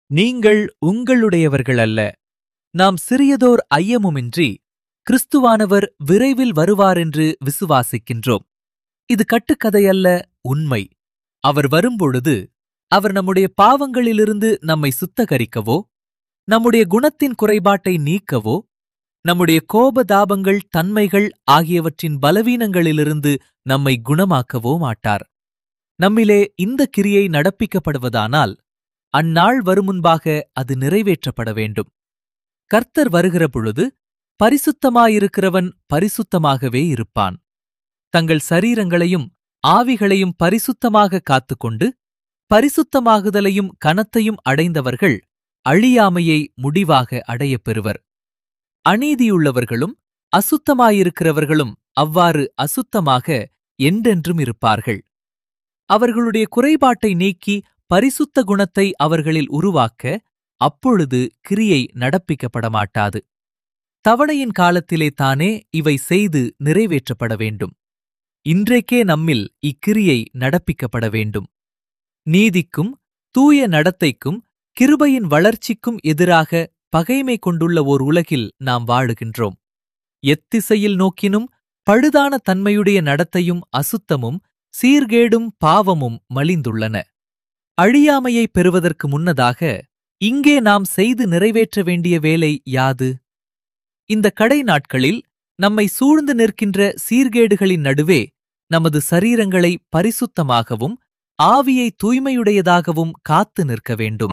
நீங்கள் உங்களுடையவர்கள் அல்ல நாம் சிறியதோர் ஐயமுமின்றி கிறிஸ்துவானவர் விரைவில் வருவாரென்று விசுவாசிக்கின்றோம் இது கட்டுக்கதையல்ல உண்மை அவர் வரும்பொழுது அவர் நம்முடைய பாவங்களிலிருந்து நம்மை சுத்தகரிக்கவோ நம்முடைய குணத்தின் குறைபாட்டை நீக்கவோ நம்முடைய கோப தாபங்கள் தன்மைகள் ஆகியவற்றின் பலவீனங்களிலிருந்து நம்மை குணமாக்கவோ மாட்டார் நம்மிலே இந்த கிரியை நடப்பிக்கப்படுவதானால் அந்நாள் வருமுன்பாக அது நிறைவேற்றப்பட வேண்டும் கர்த்தர் வருகிற பொழுது பரிசுத்தமாயிருக்கிறவன் பரிசுத்தமாகவே இருப்பான் தங்கள் சரீரங்களையும் ஆவிகளையும் பரிசுத்தமாக காத்துக்கொண்டு பரிசுத்தமாகுதலையும் கனத்தையும் அடைந்தவர்கள் அழியாமையை முடிவாக அடையப் பெறுவர் அநீதியுள்ளவர்களும் அசுத்தமாயிருக்கிறவர்களும் அவ்வாறு அசுத்தமாக என்றென்றும் இருப்பார்கள் அவர்களுடைய குறைபாட்டை நீக்கி பரிசுத்த குணத்தை அவர்களில் உருவாக்க அப்பொழுது கிரியை நடப்பிக்கப்பட மாட்டாது தவணையின் காலத்திலே தானே இவை செய்து நிறைவேற்றப்பட வேண்டும் இன்றைக்கே நம்மில் இக்கிரியை நடப்பிக்கப்பட வேண்டும் நீதிக்கும் தூய நடத்தைக்கும் கிருபையின் வளர்ச்சிக்கும் எதிராக பகைமை கொண்டுள்ள ஓர் உலகில் நாம் வாழுகின்றோம் எத்திசையில் நோக்கினும் பழுதான தன்மையுடைய நடத்தையும் அசுத்தமும் சீர்கேடும் பாவமும் மலிந்துள்ளன அழியாமையை பெறுவதற்கு முன்னதாக இங்கே நாம் செய்து நிறைவேற்ற வேண்டிய வேலை யாது இந்த கடை நாட்களில் நம்மை சூழ்ந்து நிற்கின்ற சீர்கேடுகளின் நடுவே நமது சரீரங்களை பரிசுத்தமாகவும் ஆவியை தூய்மையுடையதாகவும் காத்து நிற்க வேண்டும்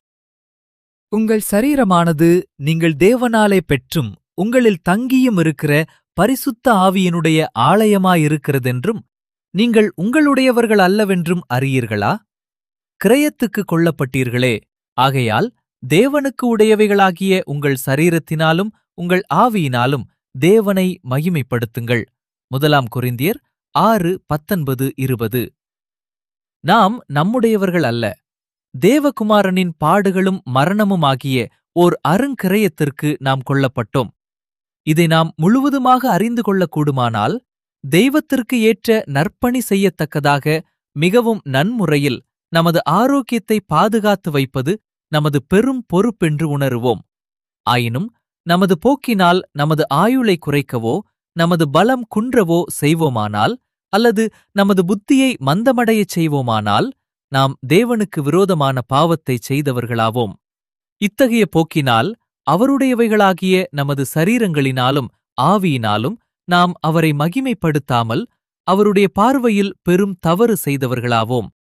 உங்கள் சரீரமானது நீங்கள் தேவனாலே பெற்றும் உங்களில் தங்கியும் இருக்கிற பரிசுத்த ஆவியினுடைய ஆலயமாயிருக்கிறதென்றும் நீங்கள் உங்களுடையவர்கள் அல்லவென்றும் அறியீர்களா கிரயத்துக்கு கொள்ளப்பட்டீர்களே ஆகையால் தேவனுக்கு உடையவைகளாகிய உங்கள் சரீரத்தினாலும் உங்கள் ஆவியினாலும் தேவனை மகிமைப்படுத்துங்கள் முதலாம் கொரிந்தியர் ஆறு பத்தொன்பது இருபது நாம் நம்முடையவர்கள் அல்ல தேவகுமாரனின் பாடுகளும் மரணமுமாகிய ஓர் அருங்கிரயத்திற்கு நாம் கொள்ளப்பட்டோம் இதை நாம் முழுவதுமாக அறிந்து கொள்ளக்கூடுமானால் தெய்வத்திற்கு ஏற்ற நற்பணி செய்யத்தக்கதாக மிகவும் நன்முறையில் நமது ஆரோக்கியத்தை பாதுகாத்து வைப்பது நமது பெரும் பொறுப்பென்று உணருவோம் ஆயினும் நமது போக்கினால் நமது ஆயுளை குறைக்கவோ நமது பலம் குன்றவோ செய்வோமானால் அல்லது நமது புத்தியை மந்தமடையச் செய்வோமானால் நாம் தேவனுக்கு விரோதமான பாவத்தை செய்தவர்களாவோம் இத்தகைய போக்கினால் அவருடையவைகளாகிய நமது சரீரங்களினாலும் ஆவியினாலும் நாம் அவரை மகிமைப்படுத்தாமல் அவருடைய பார்வையில் பெரும் தவறு செய்தவர்களாவோம்